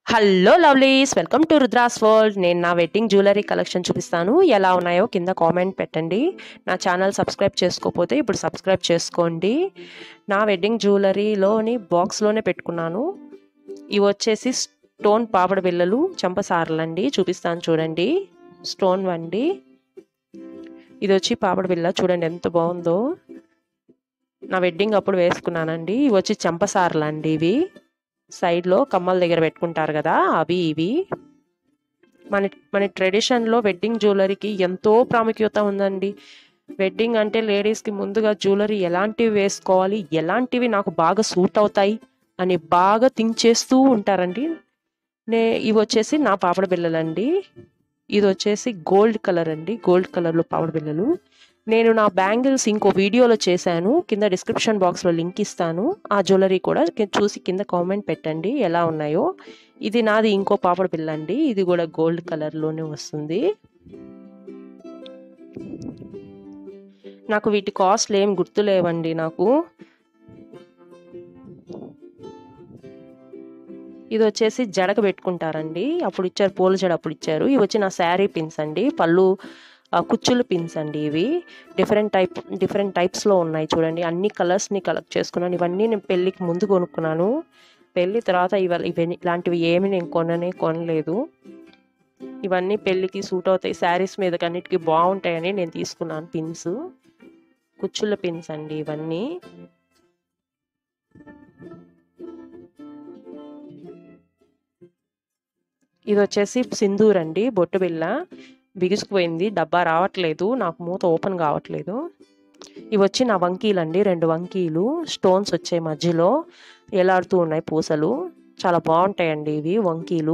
hello lovelies welcome to Rudra's world నేను నా wedding jewellery collection చూపిస్తాను ఎలా ఉన్నాయో కింద కామెంట్ పెట్టండి నా ఛానల్ సబ్స్క్రైబ్ చేసుకోకపోతే ఇప్పుడు సబ్స్క్రైబ్ చేసుకోండి నా వెడ్డింగ్ జ్యువెలరీలోని బాక్స్లోనే పెట్టుకున్నాను ఇవి వచ్చేసి స్టోన్ పాపడ బిళ్ళలు చెంపసారలండి చూపిస్తాను చూడండి స్టోన్ వండి ఇది వచ్చి పాపడ బిళ్ళ చూడండి ఎంత బాగుందో నా వెడ్డింగ్ అప్పుడు వేసుకున్నానండి ఇవి వచ్చి చెంపసారలు అండి ఇవి సైడ్లో కమ్మల దగ్గర పెట్టుకుంటారు కదా అవి ఇవి మన మన ట్రెడిషన్లో వెడ్డింగ్ జ్యువెలరీకి ఎంతో ప్రాముఖ్యత ఉందండి వెడ్డింగ్ అంటే లేడీస్కి ముందుగా జ్యువెలరీ ఎలాంటివి వేసుకోవాలి ఎలాంటివి నాకు బాగా సూట్ అవుతాయి అని బాగా థింక్ చేస్తూ ఉంటారండి నే ఇవి వచ్చేసి నా పాపడ బిళ్ళలండి ఇది వచ్చేసి గోల్డ్ కలర్ అండి గోల్డ్ కలర్లో పాపడ బిళ్ళలు నేను నా బ్యాంగిల్స్ ఇంకో వీడియోలో చేశాను కింద డిస్క్రిప్షన్ బాక్స్లో లింక్ ఇస్తాను ఆ జ్యువెలరీ కూడా చూసి కింద కామెంట్ పెట్టండి ఎలా ఉన్నాయో ఇది నాది ఇంకో పాపడ బిల్ల అండి ఇది కూడా గోల్డ్ కలర్లోనే వస్తుంది నాకు వీటి కాస్ట్లు ఏం గుర్తులేవండి నాకు ఇది వచ్చేసి జడకు పెట్టుకుంటారండి అప్పుడు ఇచ్చారు పూల జడ అప్పుడు ఇచ్చారు ఇవి వచ్చి నా శారీ పిన్స్ అండి పళ్ళు కుచ్చులు పిన్స్ అండి ఇవి డిఫరెంట్ టైప్ డిఫరెంట్ టైప్స్లో ఉన్నాయి చూడండి అన్ని కలర్స్ని కలెక్ట్ చేసుకున్నాను ఇవన్నీ నేను పెళ్ళికి ముందు కొనుక్కున్నాను పెళ్ళి తర్వాత ఇవ ఇవన్నీ ఇలాంటివి ఏమి నేను కొననే కొనలేదు ఇవన్నీ పెళ్ళికి సూట్ అవుతాయి శారీస్ మీద అన్నిటికీ బాగుంటాయని నేను తీసుకున్నాను పిన్స్ కుచ్చుల పిన్స్ అండి ఇవన్నీ ఇది వచ్చేసి సింధూర్ అండి బొట్టు బిళ్ళ బిగుసుకుపోయింది డబ్బా రావట్లేదు నాకు మూత ఓపెన్ కావట్లేదు ఇవి వచ్చి నా వంకీలు అండి రెండు వంకీలు స్టోన్స్ వచ్చే మధ్యలో ఎలాడుతూ ఉన్నాయి పూసలు చాలా బాగుంటాయండి ఇవి వంకీలు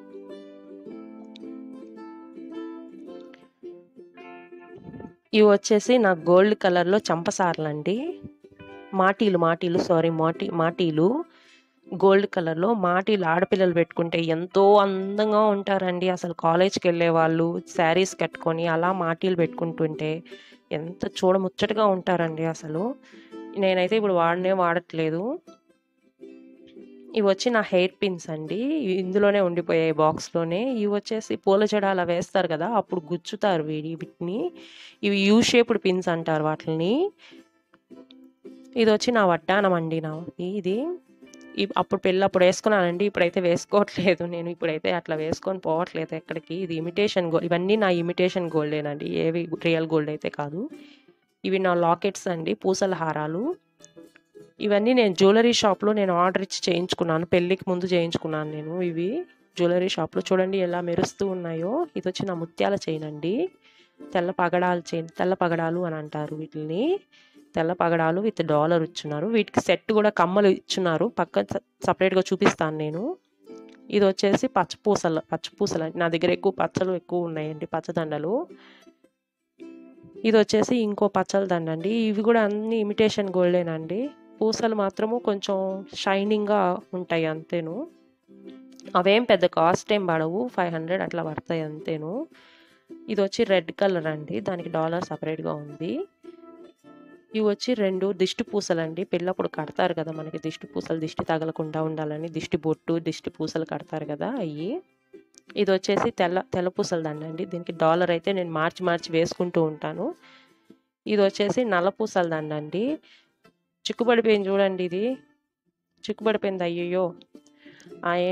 ఇవి వచ్చేసి నా గోల్డ్ కలర్లో చంపసార్లు అండి మాటీలు మాటీలు సారీ మాటి మాటీలు గోల్డ్ కలర్లో మాటీలు ఆడపిల్లలు పెట్టుకుంటే ఎంతో అందంగా ఉంటారండి అసలు కాలేజ్కి వెళ్ళే వాళ్ళు శారీస్ కట్టుకొని అలా మాటీలు పెట్టుకుంటుంటే ఎంత చూడముచ్చటగా ఉంటారండి అసలు నేనైతే ఇప్పుడు వాడనే వాడట్లేదు ఇవి వచ్చి నా హెయిర్ పిన్స్ అండి ఇందులోనే ఉండిపోయాయి బాక్స్లోనే ఇవి వచ్చేసి పూల జడ అలా వేస్తారు కదా అప్పుడు గుచ్చుతారు వీడి వీటిని ఇవి యూ షేప్డ్ పిన్స్ అంటారు వాటిని ఇది వచ్చి నా వడ్డానం అండి నా ఇది అప్పుడు పెళ్ళి అప్పుడు వేసుకున్నానండి ఇప్పుడైతే వేసుకోవట్లేదు నేను ఇప్పుడైతే అట్లా వేసుకొని పోవట్లేదు ఎక్కడికి ఇది ఇమిటేషన్ గోల్డ్ ఇవన్నీ నా ఇమిటేషన్ గోల్డేనండి ఏవి రియల్ గోల్డ్ అయితే కాదు ఇవి నా లాకెట్స్ అండి పూసల హారాలు ఇవన్నీ నేను జ్యువెలరీ షాప్లో నేను ఆర్డర్ ఇచ్చి చేయించుకున్నాను పెళ్ళికి ముందు చేయించుకున్నాను నేను ఇవి జ్యువెలరీ షాప్లో చూడండి ఎలా మెరుస్తూ ఉన్నాయో ఇది వచ్చి నా ముత్యాల చైన్ అండి తెల్ల పగడాలు చైన్ తెల్ల పగడాలు అని అంటారు వీటిని తెల్ల పగడాలు విత్ డాలర్ ఇచ్చున్నారు వీటికి సెట్ కూడా కమ్మలు ఇచ్చున్నారు పక్క సపరేట్గా చూపిస్తాను నేను ఇది వచ్చేసి పచ్చపూసలు పచ్చపూసలు నా దగ్గర ఎక్కువ పచ్చలు ఎక్కువ ఉన్నాయండి పచ్చదండలు ఇది వచ్చేసి ఇంకో పచ్చల దండ అండి ఇవి కూడా అన్ని ఇమిటేషన్ గోల్డేనండి పూసలు మాత్రము కొంచెం షైనింగ్గా ఉంటాయి అంతేను అవేం పెద్ద కాస్ట్ ఏం పడవు ఫైవ్ హండ్రెడ్ అట్లా పడతాయి అంతేను ఇది వచ్చి రెడ్ కలర్ అండి దానికి డాలర్ సపరేట్గా ఉంది ఇవి వచ్చి రెండు దిష్టి పూసలు అండి పెళ్ళప్పుడు కడతారు కదా మనకి దిష్టి పూసలు దిష్టి తగలకుండా ఉండాలని దిష్టి బొట్టు దిష్టి పూసలు కడతారు కదా అవి ఇది వచ్చేసి తెల్ల తెల్ల పూసలు దండ అండి దీనికి డాలర్ అయితే నేను మార్చి మార్చి వేసుకుంటూ ఉంటాను ఇది వచ్చేసి నల్ల పూసల దండ అండి చిక్కుపడిపోయింది చూడండి ఇది చిక్కుపడిపోయింది అయ్యయ్యో ఆయే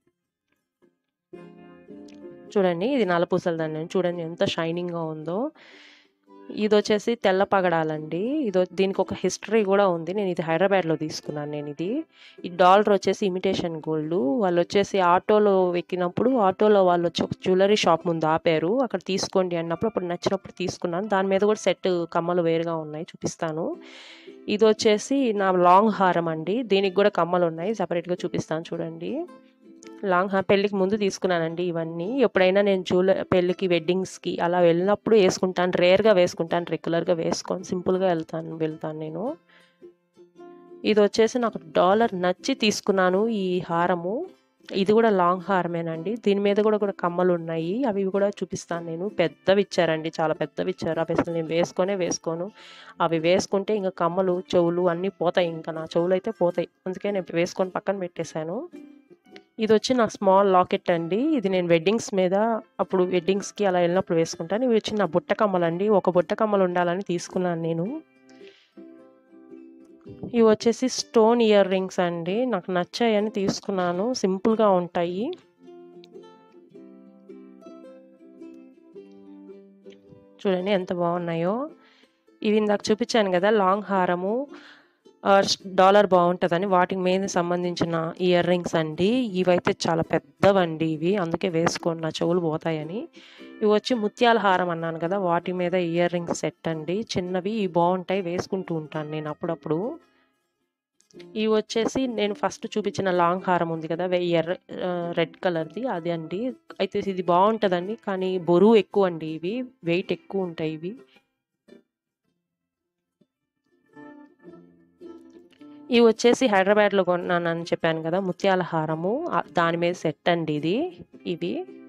చూడండి ఇది నల్ల పూసల దండ చూడండి ఎంత షైనింగ్గా ఉందో ఇది వచ్చేసి తెల్ల పగడాలండి ఇది దీనికి ఒక హిస్టరీ కూడా ఉంది నేను ఇది హైదరాబాద్లో తీసుకున్నాను నేను ఇది ఈ డాలర్ వచ్చేసి ఇమిటేషన్ గోల్డ్ వాళ్ళు వచ్చేసి ఆటోలో ఎక్కినప్పుడు ఆటోలో వాళ్ళు వచ్చి ఒక జ్యువెలరీ షాప్ ముందు ఆపారు అక్కడ తీసుకోండి అన్నప్పుడు అప్పుడు నచ్చినప్పుడు తీసుకున్నాను దాని మీద కూడా సెట్ కమ్మలు వేరుగా ఉన్నాయి చూపిస్తాను ఇది వచ్చేసి నా లాంగ్ హారం అండి దీనికి కూడా కమ్మలు ఉన్నాయి సపరేట్గా చూపిస్తాను చూడండి లాంగ్ హార్ పెళ్ళికి ముందు తీసుకున్నానండి ఇవన్నీ ఎప్పుడైనా నేను జ్యువెలర్ పెళ్ళికి వెడ్డింగ్స్కి అలా వెళ్ళినప్పుడు వేసుకుంటాను రేర్గా వేసుకుంటాను రెగ్యులర్గా వేసుకొని సింపుల్గా వెళ్తాను వెళ్తాను నేను ఇది వచ్చేసి నాకు డాలర్ నచ్చి తీసుకున్నాను ఈ హారము ఇది కూడా లాంగ్ హారమేనండి దీని మీద కూడా కూడా కమ్మలు ఉన్నాయి అవి కూడా చూపిస్తాను నేను పెద్దవి ఇచ్చారండి చాలా పెద్దవి ఇచ్చారు అవి అసలు నేను వేసుకొనే వేసుకోను అవి వేసుకుంటే ఇంకా కమ్మలు చెవులు అన్నీ పోతాయి ఇంకా నా చెవులు అయితే పోతాయి అందుకే నేను వేసుకొని పక్కన పెట్టేశాను ఇది వచ్చి నా స్మాల్ లాకెట్ అండి ఇది నేను వెడ్డింగ్స్ మీద అప్పుడు వెడ్డింగ్స్కి అలా వెళ్ళినప్పుడు వేసుకుంటాను ఇవి వచ్చి నా బుట్ట కమ్మలు అండి ఒక బుట్ట కమ్మలు ఉండాలని తీసుకున్నాను నేను ఇవి వచ్చేసి స్టోన్ ఇయర్ రింగ్స్ అండి నాకు నచ్చాయని తీసుకున్నాను సింపుల్గా ఉంటాయి చూడండి ఎంత బాగున్నాయో ఇవి ఇందాక చూపించాను కదా లాంగ్ హారము డాలర్ బాగుంటుందని వాటి మీద సంబంధించిన ఇయర్ రింగ్స్ అండి ఇవైతే చాలా పెద్దవండి ఇవి అందుకే వేసుకోండి నా చెవులు పోతాయని ఇవి వచ్చి ముత్యాల హారం అన్నాను కదా వాటి మీద ఇయర్ రింగ్స్ సెట్ అండి చిన్నవి ఇవి బాగుంటాయి వేసుకుంటూ ఉంటాను నేను అప్పుడప్పుడు ఇవి వచ్చేసి నేను ఫస్ట్ చూపించిన లాంగ్ హారం ఉంది కదా ఎర్ర రెడ్ కలర్ది అది అండి అయితే ఇది బాగుంటుందండి కానీ బరువు ఎక్కువ అండి ఇవి వెయిట్ ఎక్కువ ఉంటాయి ఇవి ఇవి వచ్చేసి హైదరాబాద్లో కొన్నానని చెప్పాను కదా ముత్యాల హారము దాని మీద సెట్ అండి ఇది ఇవి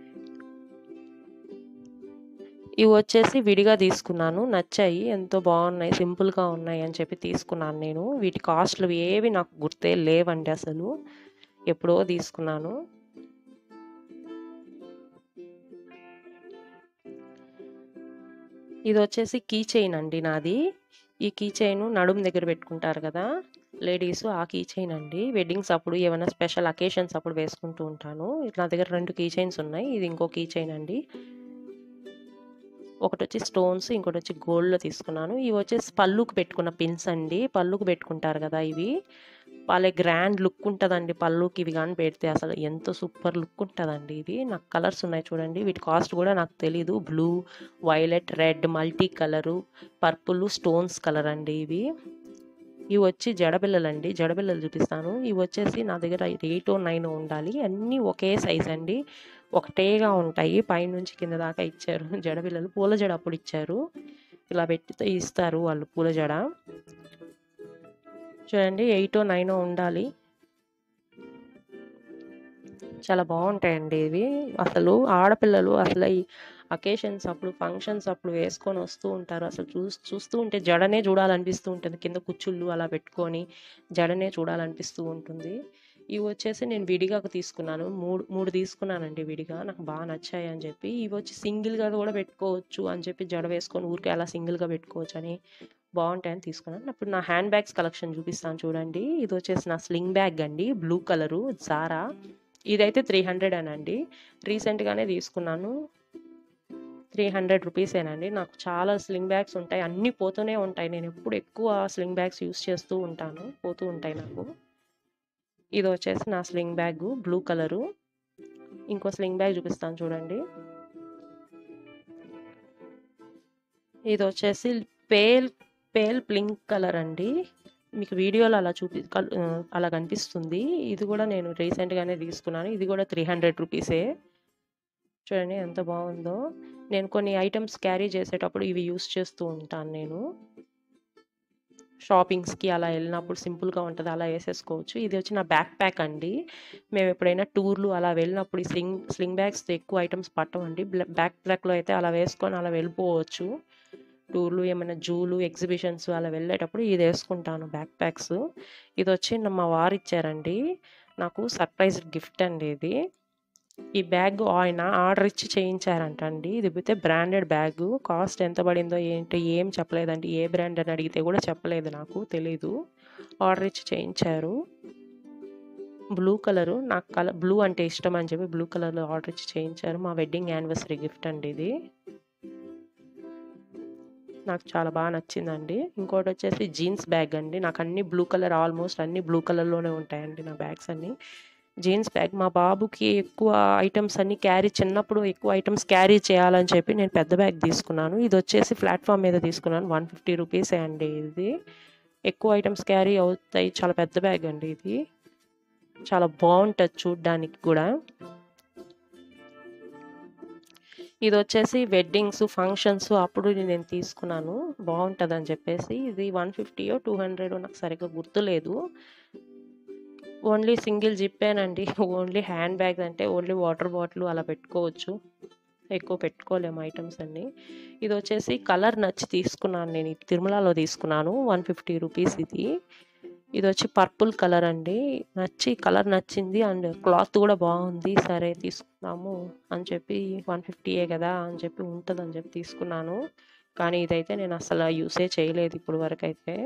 ఇవి వచ్చేసి విడిగా తీసుకున్నాను నచ్చాయి ఎంతో బాగున్నాయి సింపుల్గా ఉన్నాయి అని చెప్పి తీసుకున్నాను నేను వీటి కాస్ట్లు ఏవి నాకు గుర్తే లేవండి అసలు ఎప్పుడో తీసుకున్నాను ఇది వచ్చేసి కీ చైన్ అండి నాది ఈ కీ చైన్ నడుము దగ్గర పెట్టుకుంటారు కదా లేడీస్ ఆ కీ చైన్ అండి వెడ్డింగ్స్ అప్పుడు ఏమైనా స్పెషల్ అకేషన్స్ అప్పుడు వేసుకుంటూ ఉంటాను నా దగ్గర రెండు కీ చైన్స్ ఉన్నాయి ఇది ఇంకో కీ చైన్ అండి ఒకటి వచ్చి స్టోన్స్ ఇంకోటి వచ్చి గోల్డ్లో తీసుకున్నాను ఇవి వచ్చేసి పళ్ళుకు పెట్టుకున్న పిన్స్ అండి పళ్ళుకు పెట్టుకుంటారు కదా ఇవి వాళ్ళే గ్రాండ్ లుక్ ఉంటుందండి పళ్ళుకి ఇవి కానీ పెడితే అసలు ఎంతో సూపర్ లుక్ ఉంటుందండి ఇది నాకు కలర్స్ ఉన్నాయి చూడండి వీటి కాస్ట్ కూడా నాకు తెలీదు blue violet red multi colour purple stones colour అండి ఇవి ఇవి వచ్చి జడబిల్లలు అండి జడబిల్లలు చూపిస్తాను ఇవి వచ్చేసి నా దగ్గర ఎయిట్ నైన్ ఉండాలి అన్నీ ఒకే సైజ్ అండి ఒకటేగా ఉంటాయి పైనుంచి కింద దాకా ఇచ్చారు జడబిల్లలు పూల జడ అప్పుడు ఇచ్చారు ఇలా పెట్టి ఇస్తారు వాళ్ళు పూల జడ చూడండి ఎయిట్ నైన్ ఉండాలి చాలా బాగుంటాయండి ఇవి అసలు ఆడపిల్లలు అసలు ఈ అకేషన్స్ అప్పుడు ఫంక్షన్స్ అప్పుడు వేసుకొని వస్తూ ఉంటారు అసలు చూ చూస్తూ ఉంటే జడనే చూడాలనిపిస్తూ ఉంటుంది కింద కుచ్చుళ్ళు అలా పెట్టుకొని జడనే చూడాలనిపిస్తూ ఉంటుంది ఇవి వచ్చేసి నేను విడిగా తీసుకున్నాను మూడు మూడు తీసుకున్నానండి విడిగా నాకు బాగా నచ్చాయి అని చెప్పి ఇవి వచ్చి సింగిల్గా కూడా పెట్టుకోవచ్చు అని చెప్పి జడ వేసుకొని ఊరికే అలా సింగిల్గా పెట్టుకోవచ్చు అని బాగుంటాయని తీసుకున్నాను అప్పుడు నా హ్యాండ్ బ్యాగ్స్ కలెక్షన్ చూపిస్తాను చూడండి ఇది వచ్చేసి నా స్లింగ్ బ్యాగ్ అండి బ్లూ కలరు జారా ఇదైతే త్రీ హండ్రెడ్ అనండి రీసెంట్గానే తీసుకున్నాను త్రీ హండ్రెడ్ రూపీసేనండి నాకు చాలా స్లింగ్ బ్యాగ్స్ ఉంటాయి అన్నీ పోతూనే ఉంటాయి నేను ఎప్పుడు ఎక్కువ స్లింగ్ బ్యాగ్స్ యూస్ చేస్తూ ఉంటాను పోతూ ఉంటాయి నాకు ఇది వచ్చేసి నా స్లింగ్ బ్యాగ్ బ్లూ కలరు ఇంకో స్లింగ్ బ్యాగ్ చూపిస్తాను చూడండి ఇది వచ్చేసి పేల్ పేల్ పింక్ కలర్ అండి మీకు వీడియోలో అలా చూపి అలా కనిపిస్తుంది ఇది కూడా నేను రీసెంట్గానే తీసుకున్నాను ఇది కూడా త్రీ హండ్రెడ్ రూపీసే చూడండి ఎంత బాగుందో నేను కొన్ని ఐటమ్స్ క్యారీ చేసేటప్పుడు ఇవి యూస్ చేస్తూ ఉంటాను నేను షాపింగ్స్కి అలా వెళ్ళినప్పుడు సింపుల్గా ఉంటుంది అలా వేసేసుకోవచ్చు ఇది వచ్చి నా బ్యాక్ ప్యాక్ అండి మేము ఎప్పుడైనా టూర్లు అలా వెళ్ళినప్పుడు ఈ స్లింగ్ స్లింగ్ బ్యాగ్స్ ఎక్కువ ఐటమ్స్ పట్టమండి బ్యాక్ ప్యాక్లో అయితే అలా వేసుకొని అలా వెళ్ళిపోవచ్చు టూర్లు ఏమైనా జూలు ఎగ్జిబిషన్స్ అలా వెళ్ళేటప్పుడు ఇది వేసుకుంటాను బ్యాక్ ప్యాక్స్ ఇది వచ్చి మా వారు ఇచ్చారండి నాకు సర్ప్రైజ్ గిఫ్ట్ అండి ఇది ఈ బ్యాగ్ ఆయన ఆర్డర్ ఇచ్చి చేయించారంట అండి ఇది అయితే బ్రాండెడ్ బ్యాగ్ కాస్ట్ ఎంత పడిందో ఏంటి ఏం చెప్పలేదండి ఏ బ్రాండ్ అని అడిగితే కూడా చెప్పలేదు నాకు తెలీదు ఆర్డర్ ఇచ్చి చేయించారు బ్లూ కలరు నాకు కలర్ బ్లూ అంటే ఇష్టం అని చెప్పి బ్లూ కలర్లో ఆర్డర్ ఇచ్చి చేయించారు మా వెడ్డింగ్ యానివర్సరీ గిఫ్ట్ అండి ఇది నాకు చాలా బాగా నచ్చిందండి ఇంకోటి వచ్చేసి జీన్స్ బ్యాగ్ అండి నాకు అన్ని బ్లూ కలర్ ఆల్మోస్ట్ అన్ని బ్లూ కలర్లోనే ఉంటాయండి నా బ్యాగ్స్ అన్ని జీన్స్ బ్యాగ్ మా బాబుకి ఎక్కువ ఐటమ్స్ అన్ని క్యారీ చిన్నప్పుడు ఎక్కువ ఐటమ్స్ క్యారీ చేయాలని చెప్పి నేను పెద్ద బ్యాగ్ తీసుకున్నాను ఇది వచ్చేసి ప్లాట్ఫామ్ మీద తీసుకున్నాను వన్ ఫిఫ్టీ రూపీసే అండి ఇది ఎక్కువ ఐటమ్స్ క్యారీ అవుతాయి చాలా పెద్ద బ్యాగ్ అండి ఇది చాలా బాగుంటుంది చూడ్డానికి కూడా ఇది వచ్చేసి వెడ్డింగ్స్ ఫంక్షన్స్ అప్పుడు నేను తీసుకున్నాను బాగుంటుంది చెప్పేసి ఇది వన్ ఫిఫ్టీయో టూ హండ్రెడ్ నాకు సరిగ్గా గుర్తులేదు ఓన్లీ సింగిల్ జిప్పేనండి ఓన్లీ హ్యాండ్ బ్యాగ్ అంటే ఓన్లీ వాటర్ బాటిల్ అలా పెట్టుకోవచ్చు ఎక్కువ పెట్టుకోలేము ఐటమ్స్ అన్నీ ఇది వచ్చేసి కలర్ నచ్చి తీసుకున్నాను నేను తిరుమలలో తీసుకున్నాను వన్ ఫిఫ్టీ రూపీస్ ఇది ఇది వచ్చి పర్పుల్ కలర్ అండి నచ్చి కలర్ నచ్చింది అండ్ క్లాత్ కూడా బాగుంది సరే తీసుకుందాము అని చెప్పి వన్ ఫిఫ్టీయే కదా అని చెప్పి ఉంటుంది అని చెప్పి తీసుకున్నాను కానీ ఇదైతే నేను అసలు యూసే చేయలేదు ఇప్పుడు వరకు అయితే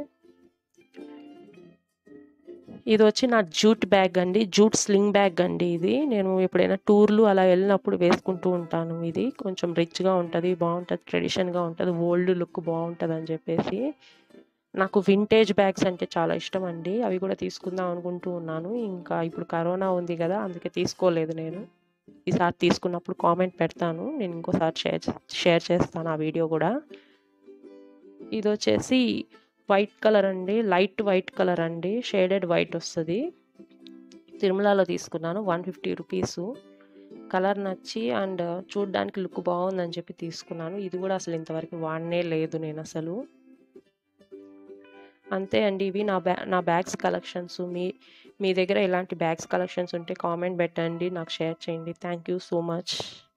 ఇది వచ్చి నా జూట్ బ్యాగ్ అండి జూట్ స్లింగ్ బ్యాగ్ అండి ఇది నేను ఎప్పుడైనా టూర్లు అలా వెళ్ళినప్పుడు వేసుకుంటూ ఉంటాను ఇది కొంచెం రిచ్గా ఉంటుంది బాగుంటుంది ట్రెడిషన్గా ఉంటుంది ఓల్డ్ లుక్ బాగుంటుంది అని చెప్పేసి నాకు వింటేజ్ బ్యాగ్స్ అంటే చాలా ఇష్టం అండి అవి కూడా తీసుకుందాం అనుకుంటూ ఉన్నాను ఇంకా ఇప్పుడు కరోనా ఉంది కదా అందుకే తీసుకోలేదు నేను ఈసారి తీసుకున్నప్పుడు కామెంట్ పెడతాను నేను ఇంకోసారి షేర్ షేర్ చేస్తాను ఆ వీడియో కూడా ఇది వచ్చేసి వైట్ కలర్ అండి లైట్ వైట్ కలర్ అండి షేడెడ్ వైట్ వస్తుంది తిరుమలలో తీసుకున్నాను వన్ ఫిఫ్టీ రూపీస్ కలర్ నచ్చి అండ్ చూడడానికి లుక్ బాగుందని చెప్పి తీసుకున్నాను ఇది కూడా అసలు ఇంతవరకు వాడనే లేదు నేను అసలు అంతే అండి ఇవి నా బ్యా నా బ్యాగ్స్ కలెక్షన్స్ మీ మీ దగ్గర ఇలాంటి బ్యాగ్స్ కలెక్షన్స్ ఉంటే కామెంట్ పెట్టండి నాకు షేర్ చేయండి థ్యాంక్ యూ సో మచ్